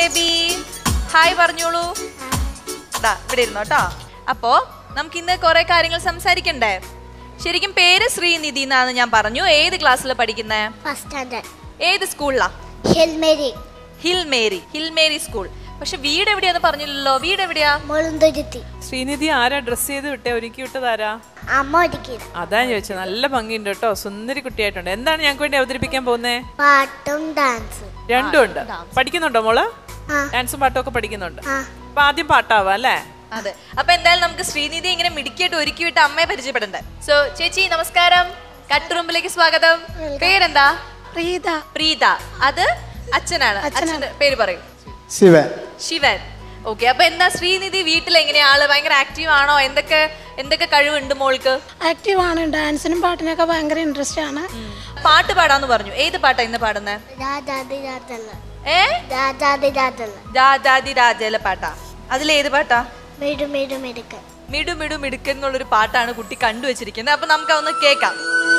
Baby hi പറഞ്ഞോളൂ ദാ ഇവിടെ ഇരുന്നോ കേട്ടോ അപ്പോ നമുക്ക് ഇന്ന് കുറെ കാര്യങ്ങൾ സംസാരിക്കണ്ടേ ശരിക്കും പേര് ശ്രീനിധി എന്നാണ് ഞാൻ പറഞ്ഞു ഏത് ക്ലാസ്സിൽ പഠിക്കുന്നേ ഫസ്റ്റ് സ്റ്റാൻഡേർഡ് ഏത് സ്കൂളിലാ hill Mary hill Mary hill Mary school പക്ഷെ വീട് എവിടെയാന്ന് പറഞ്ഞില്ലല്ലോ വീട് എവിടെയാ മുളുന്തുരുത്തി ശ്രീനിധി ആരാ ഡ്രസ് ചെയ്ത് വിട്ടേ ഒരുക്കി വിട്ടതാരാ അമ്മ ഒരുക്കിയത് അതാ ചോദിച്ചത് നല്ല ഭംഗിയുണ്ട് കേട്ടോ സുന്ദരി കുട്ടിയായിട്ടുണ്ട് എന്താണ് ഞങ്ങൾക്ക് വേണ്ടി അവതരിപ്പിക്കാൻ പോകുന്നേ പാട്ടും ഡാൻസും രണ്ടും ഉണ്ട് പഠിക്കുന്നുണ്ടോ മോള് ആ. ഡാൻസും പാട്ടും ഒക്കെ പഠിക്കുന്നുണ്ട് ആ. അപ്പൊ ആദ്യം പാട്ടാവാ അല്ലേ അതെ അപ്പൊ എന്തായാലും നമുക്ക് ശ്രീനിധി ഇങ്ങനെ മിടുക്കിയിട്ട് ഒരുക്കി വിട്ട് അമ്മയെ പരിചയപ്പെടണ്ടേ സോ ചേച്ചി നമസ്കാരം കട്ടുറുമ്പിലേക്ക് സ്വാഗതം പേരെന്താ പ്രീത പ്രീത അത് അച്ഛനാണ് അച്ഛന്റെ പേര് പറയൂ ശിവൻ ശിവൻ ഓക്കെ അപ്പൊ എന്താ ശ്രീനിധി വീട്ടിൽ എങ്ങനെയാ ആള് ഭയങ്കര ആക്റ്റീവ് ആണോ എന്തൊക്കെ എന്തൊക്കെ കഴിവുണ്ട് മോൾക്ക് ആക്റ്റീവ് ആണ് ഡാൻസിനും പാട്ടിനൊക്കെ ഭയങ്കര ഇൻട്രസ്റ്റ് ആണ് പാട്ട് പാടാന്ന് പറഞ്ഞു ഏത് പാട്ടാ ഇന്ന് പാടുന്നേ രാജാതി രാജല്ല ഏ രാജാതി രാജല്ല രാജാതി രാജയിലെ പാട്ടാ അതിലേത് പാട്ടാ മിടു മിടു മിടുക്കൻ മിടു മിടു മിടുക്കൻ എന്നുള്ളൊരു പാട്ടാണ് കുട്ടി കണ്ടുവച്ചിരിക്കുന്നത് അപ്പൊ നമുക്ക് അതൊന്ന് കേൾക്കാം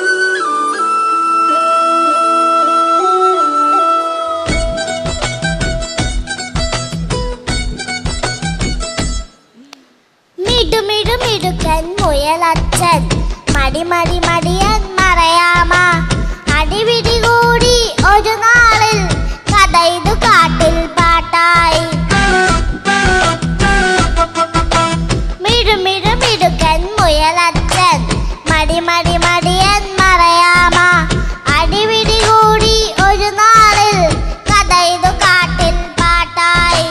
മിടു മിടു മിടുക്കൻ മുയലച്ഛൻ മടി മടി മടിയൻ മറയാമ അടിപിടി കൂടി ഒരു നാളിൽ കഥ ഇത് കാട്ടിൽ പാട്ടായി മിടു മിടു മിടുക്കൻ മുയലച്ഛൻ മടി മടി മടിയൻ മറയാമ അടിപിടി കൂടി ഒരു നാളിൽ കഥ ഇത് കാട്ടിൽ പാട്ടായി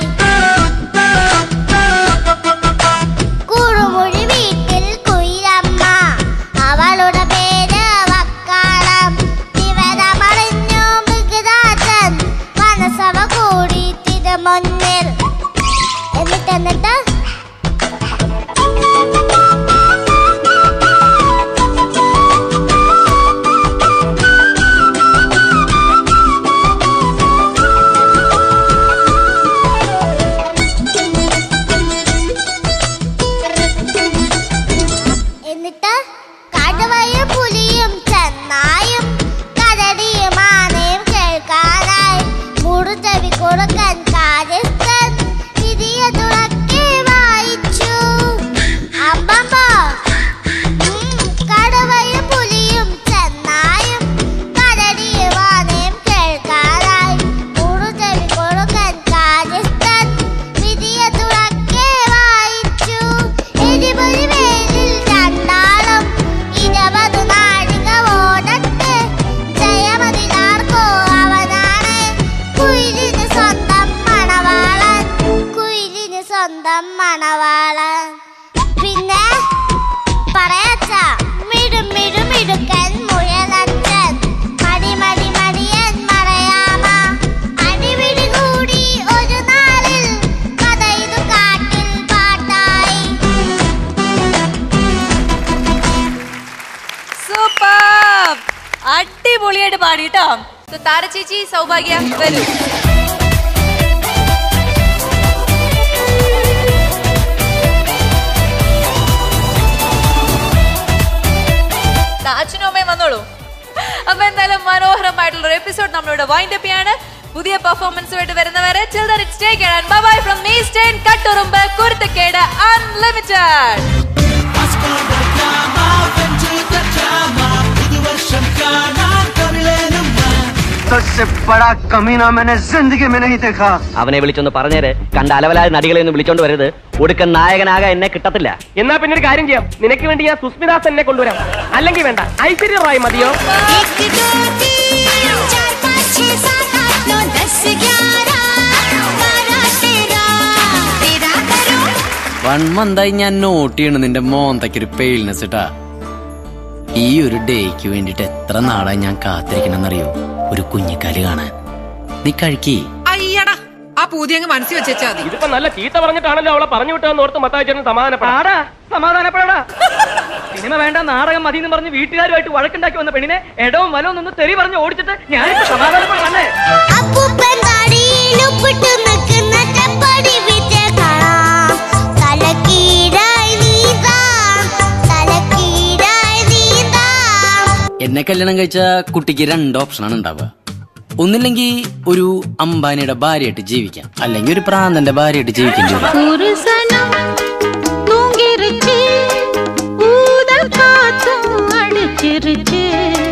കുറുമുഴി വീട്ടിൽ കുയിലമ്മ അവളുടെ പേര് വക്കാളം വിവരമറിഞ്ഞു മൃഗരാജൻ വനസഭ കൂടി തിരുമുന്നിൽ എന്നിട്ട് എന്നിട്ട് എന്നിട്ട് കടുവയും പുലിയും ചെന്നായും കരടിയും ആനയും കേൾക്കാനായി മുടുചവി കൊടുക്കാൻ കാര്യസ്ഥൻ തിരിയ തുറക്കി വായിച്ചു അമ്മമ്മ ഉം, കടുവയും പുലിയും ചെന്നായും കരടിയും ആനയും കേൾക്കാനായി മുടുചവി കൊടുക്കാൻ കാര്യസ്ഥൻ വിധിയ തുറക്കെ വായിച്ചു എരിപൊരി വേലിൽ രണ്ടാളും ഇരുപത് നാഴിക ഓടട്ടെ ജയമതിലാർക്കോ അവനാണ് കുയിലിന് സ്വന്തം മണവാളൻ കുയിലിന് സ്വന്തം മണവാളൻ പിന്നെ പറയാച്ച മിടു മിടു മിടുക്കൻ മുയലച്ചൻ മടി മടി മടിയൻ മറയാമ അടിപിടി കൂടി ഒരു നാളിൽ കഥ ഇത് കാട്ടിൽ പാട്ടായി സൂപ്പർ അടിപൊളിയായിട്ട് പാടി കേട്ടോ താര ചേച്ചി സൗഭാഗ്യ വരൂ ദാ അച്ഛനും അമ്മയും വന്നോളൂ അപ്പൊ എന്തായാലും മനോഹരമായിട്ടുള്ള ഒരു എപ്പിസോഡ് നമ്മളിവിടെ വൈൻഡ് അപ്പ് ചെയ്യാണ് പുതിയ പെർഫോമൻസുമായിട്ട് വരുന്നവരെ chill that it's take and bye bye from me സ്റ്റേൻ കട്ടുറുമ്പ് കുരുത്തക്കേട് അൺലിമിറ്റഡ് सबसे बड़ा कमीना मैंने जिंदगी में नहीं देखा അവനെ വിളിച്ചൊന്ന് പറഞ്ഞേര് കണ്ട അലവലായ നടികളെ ഒന്നും വിളിച്ചോണ്ട് വരരുത് ഒടുക്കൻ നായകനാകാൻ എന്നെ കിട്ടത്തില്ല എന്നാ പിന്നെ ഒരു കാര്യം ചെയ്യാം നിനക്ക് വേണ്ടി ഞാൻ സുസ്മിദാസ് എന്നെ കൊണ്ടുവരാം അല്ലെങ്കിൽ വേണ്ട ഐശ്വര്യ റായ് മതിയോ വൺ മന്തായി ഞാൻ നോട്ട് ചെയ്യണ നിന്റെ മോന്തയ്ക്കൊരു പെയിൽനെസ് ഇട്ടാ ഈ ഒരു ഡേക്ക് വേണ്ടിട്ട് എത്ര നാളായി ഞാൻ കാത്തിരിക്കണമെന്നറിയോ ഒരു കുഞ്ഞിക്കാല് കാണാൻ നീ കഴിക്കേ അയ്യടാ ആ പൂതി അങ്ങ് മനസ്സിൽ വെച്ചാ മതി ഇതിപ്പോ നല്ല ചീത്ത പറഞ്ഞിട്ടാണല്ലോ അവളെ പറഞ്ഞു വിട്ടതെന്ന് ഓർത്ത് മത്താച്ചേട്ടൻ സമാധാനപ്പെടാ സമാധാനപ്പെടാ സിനിമ വേണ്ട നാടകം മതി എന്ന് പറഞ്ഞ് വീട്ടുകാരുമായിട്ട് വഴക്കുണ്ടാക്കി വന്ന പെണ്ണിനെ എടവും വലവും നിന്ന് തെറി പറഞ്ഞ് ഓടിച്ചിട്ട് ഞാനിപ്പോ സമാധാനപ്പെടണേ അപ്പൂപ്പൻ താടിയിലുപ്പിട്ട് നിൽക്കുന്ന ചെപ്പടി വിറ്റ കാണാം തലക്കീഴായി നീതാ തലക്കീഴായി നീതാ എന്നെ കല്യാണം കഴിച്ച കുട്ടിക്ക് രണ്ട് ഓപ്ഷനാണ് ഉണ്ടാവുക ഒന്നില്ലെങ്കിൽ ഒരു അംബാനിയുടെ ഭാര്യയായിട്ട് ജീവിക്കാം അല്ലെങ്കിൽ ഒരു പ്രാന്തന്റെ ഭാര്യയായിട്ട് ജീവിക്കേണ്ടി വരും ஒரு சனம் தூங்கிருச்சு ஊதல் காத்தும் அடிச்சிருச்சு